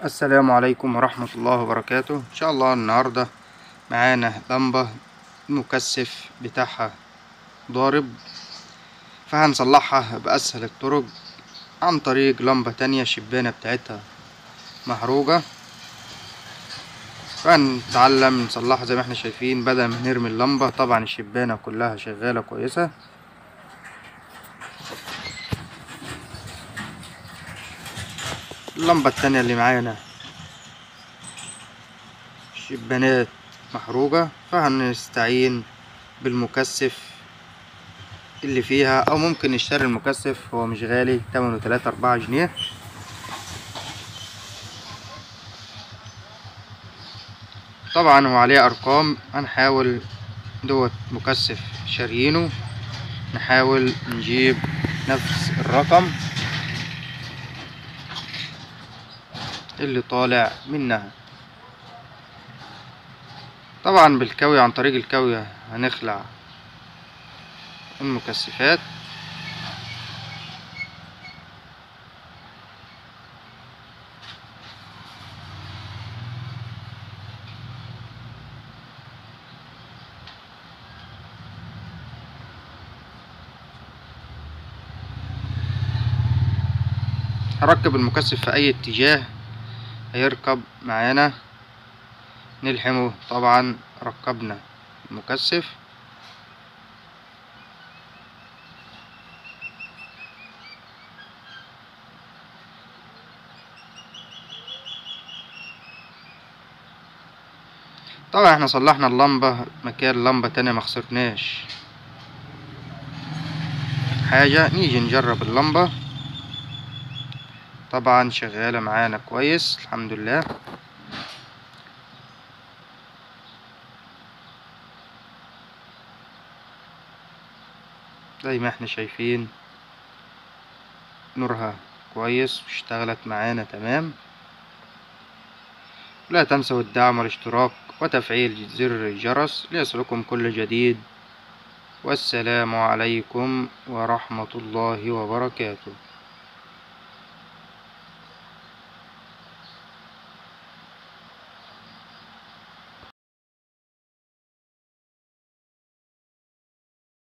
السلام عليكم ورحمة الله وبركاته ان شاء الله النهاردة معانا لمبة المكثف بتاعها ضارب فهنصلحها بأسهل الطرق عن طريق لمبة تانية الشبانة بتاعتها محروقة فهنتعلم نصلحها زي ما احنا شايفين بدل ما نرمي اللمبة طبعا الشبانة كلها شغالة كويسة اللمبة التانية اللي معانا شبانات محروقة فهنستعين بالمكثف اللي فيها او ممكن نشتري المكثف هو مش غالي تمنه تلاتة اربعة جنيه طبعا هو عليه ارقام هنحاول دوت مكثف شاريينه نحاول نجيب نفس الرقم اللي طالع منها طبعا بالكوية عن طريق الكوية هنخلع المكثفات هركب المكثف في اي اتجاه هيركب معانا نلحمه طبعا ركبنا المكثف طبعا احنا صلحنا اللمبة مكان لمبة تانية مخسرناش حاجة نيجي نجرب اللمبة طبعا شغالة معانا كويس الحمد لله زي ما احنا شايفين نورها كويس واشتغلت معانا تمام لا تنسوا الدعم والاشتراك وتفعيل زر الجرس ليصلكم كل جديد والسلام عليكم ورحمة الله وبركاته